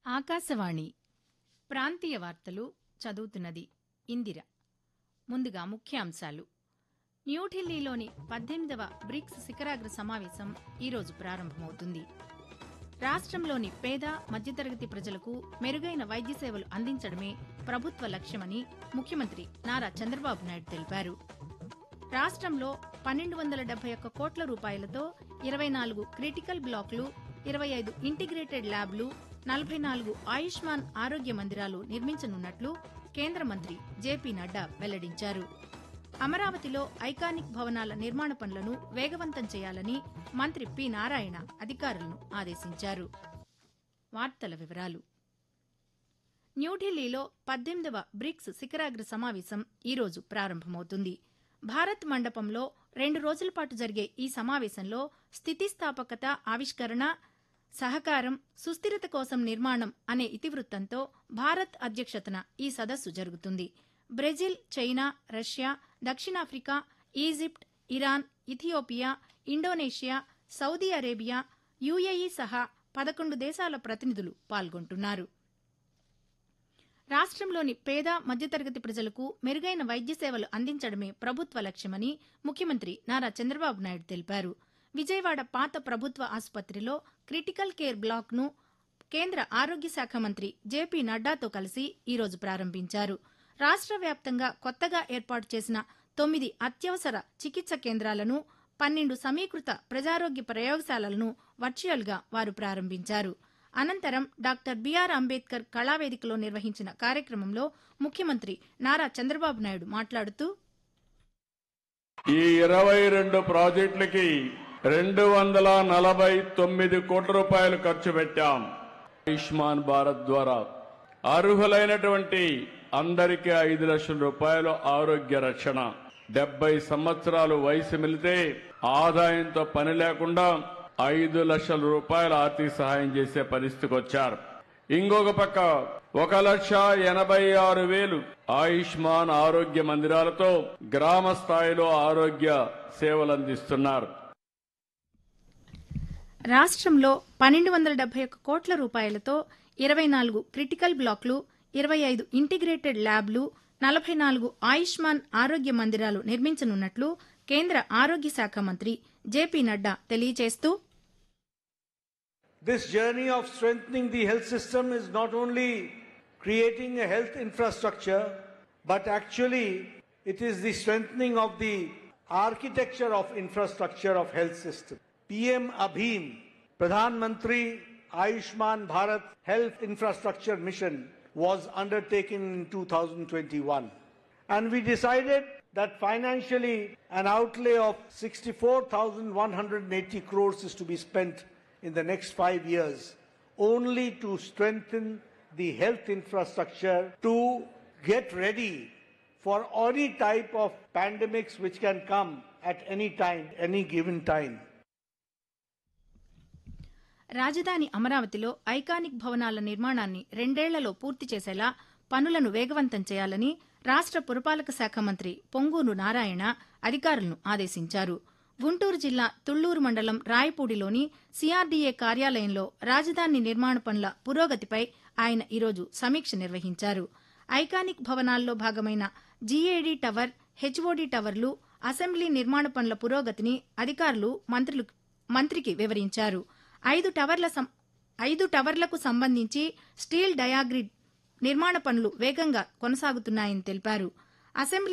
ఆకాశవాణి ప్రాంతీయ వార్తలు చదువుతున్నది ఇందిర ముందుగా ముఖ్యాంశాలు న్యూఢిల్లీలోని పద్దెనిమిదవ బ్రిక్స్ శిఖరాగ్ర సమావేశం ఈరోజు ప్రారంభమవుతుంది రాష్ట్రంలోని పేద మధ్యతరగతి ప్రజలకు మెరుగైన వైద్య సేవలు అందించడమే ప్రభుత్వ లక్ష్యమని ముఖ్యమంత్రి నారా చంద్రబాబు నాయుడు తెలిపారు రాష్ట్రంలో పన్నెండు వందల డెబ్బై ఒక్క కోట్ల రూపాయలతో ఇరవై నాలుగు క్రిటికల్ బ్లాకులు ఇరవై ఐదు ఇంటిగ్రేటెడ్ ల్యాబ్లు నలభై నాలుగు ఆయుష్మాన్ ఆరోగ్య మందిరాలు నిర్మించనున్నట్లు కేంద్ర మంత్రి జేపీ నడ్డా వెల్లడించారు అమరావతిలో ఐకానిక్ భవనాల నిర్మాణ పనులను వేగవంతం చేయాలని మంత్రి పి నారాయణ అధికారులను ఆదేశించారు వార్తల వివరాలు న్యూఢిల్లీలో పద్దెనిమిదవ బ్రిక్స్ శిఖరాగ్ర సమావేశం ఈరోజు ప్రారంభమవుతుంది భారత్ మండపంలో రెండు రోజుల పాటు జరిగే ఈ సమావేశంలో స్థితిస్థాపకత ఆవిష్కరణ సహకారం సుస్థిరత కోసం నిర్మాణం అనే ఇతివృత్తంతో భారత్ అధ్యక్షతన ఈ సదస్సు జరుగుతుంది బ్రెజిల్ చైనా రష్యా దక్షిణాఫ్రికా Egypt Iran Ethiopia Indonesia Saudi Arabia UAE సహా పదకొండు దేశాల ప్రతినిధులు పాల్గొంటున్నారు రాష్ట్రంలోని పేద మధ్యతరగతి ప్రజలకు మెరుగైన వైద్య సేవలు అందించడమే ప్రభుత్వ లక్ష్యమని ముఖ్యమంత్రి నారా చంద్రబాబు నాయుడు తెలిపారు విజయవాడ పాత ప్రభుత్వ ఆసుపత్రిలో క్రిటికల్ కేర్ బ్లాక్ను కేంద్ర ఆరోగ్య శాఖ మంత్రి జేపీ నడ్డాతో కలిసి ఈరోజు ప్రారంభించారు రాష్ట్ర వ్యాప్తంగా కొత్తగా ఏర్పాటు చేసిన తొమ్మిది అత్యవసర చికిత్స కేంద్రాలను పన్నెండు సమీకృత ప్రజారోగ్య ప్రయోగశాలలను వర్చువల్గా వారు ప్రారంభించారు అనంతరం డాక్టర్ బీఆర్ అంబేద్కర్ కళావేదికలో నిర్వహించిన కార్యక్రమంలో ముఖ్యమంత్రి నారా చంద్రబాబు నాయుడు మాట్లాడుతూ ఈ ఇరవై రెండు ప్రాజెక్టులకి రెండు వందల నలభై తొమ్మిది కోట్ల రూపాయలు ఖర్చు పెట్టాం ఆయుష్మాన్ భారత్ ద్వారా అర్హులైనటువంటి అందరికీ ఐదు లక్షల రూపాయలు ఆరోగ్య రక్షణ డెబ్బై సంవత్సరాలు వయసు మిలితే ఆదాయంతో పని లేకుండా ఐదు లక్షల రూపాయల ఆర్థిక సహాయం చేసే పరిస్థితికి వచ్చారు ఇంకొక పక్క ఒక లక్ష ఎనభై ఆరు వేలు ఆయుష్మాన్ ఆరోగ్య మందిరాలతో గ్రామ స్థాయిలో ఆరోగ్య సేవలు అందిస్తున్నారు రాష్ట్రంలో పన్నెండు వందల డెబ్బై ఒక్క కోట్ల రూపాయలతో ఇరవై నాలుగు క్రిటికల్ బ్లాక్లు ఇరవై ఐదు ఇంటిగ్రేటెడ్ ల్యాబ్లు నలభై నాలుగు ఆయుష్మాన్ ఆరోగ్య మందిరాలు నిర్మించనున్నట్లు కేంద్ర ఆరోగ్య శాఖ మంత్రి జేపీ నడ్డా తెలియజేస్తూ This journey of strengthening the health system is not only creating a health infrastructure, but actually it is the strengthening of the architecture of infrastructure of health system. PM Abhin, Pradhan Mantri Ayushman Bharat Health Infrastructure Mission was undertaken in 2021. And we decided that financially an outlay of 64,180 crores is to be spent in the next five years only to strengthen the health infrastructure to get ready for any type of pandemics which can come at any time, any given time. రాజధాని అమరావతిలో iconic భవనాల నిర్మాణాన్ని రెండేళ్లలో పూర్తి చేసేలా పనులను వేగవంతం చేయాలని రాష్ట్ర పురపాలక శాఖ మంత్రి పొంగూరు నారాయణ అధికారులను ఆదేశించారు గుంటూరు జిల్లా తుళ్లూరు మండలం రాయపూడిలోని సిఆర్డీఏ కార్యాలయంలో రాజధాని నిర్మాణ పనుల పురోగతిపై ఆయన ఈరోజు సమీక్ష నిర్వహించారు ఐకానిక్ భవనాల్లో భాగమైన జీఏడీ టవర్ హెచ్ఓడీ టవర్లు అసెంబ్లీ నిర్మాణ పనుల పురోగతిని అధికారులు మంత్రులు మంత్రికి వివరించారు ఐదు టవర్ల సం- ఐదు టవర్లకు సంబంధించి స్టీల్ డయాగ్రిడ్ నిర్మాణ పనులు వేగంగా కొనసాగుతున్నాయని తెలిపారు అసెంబ్లీ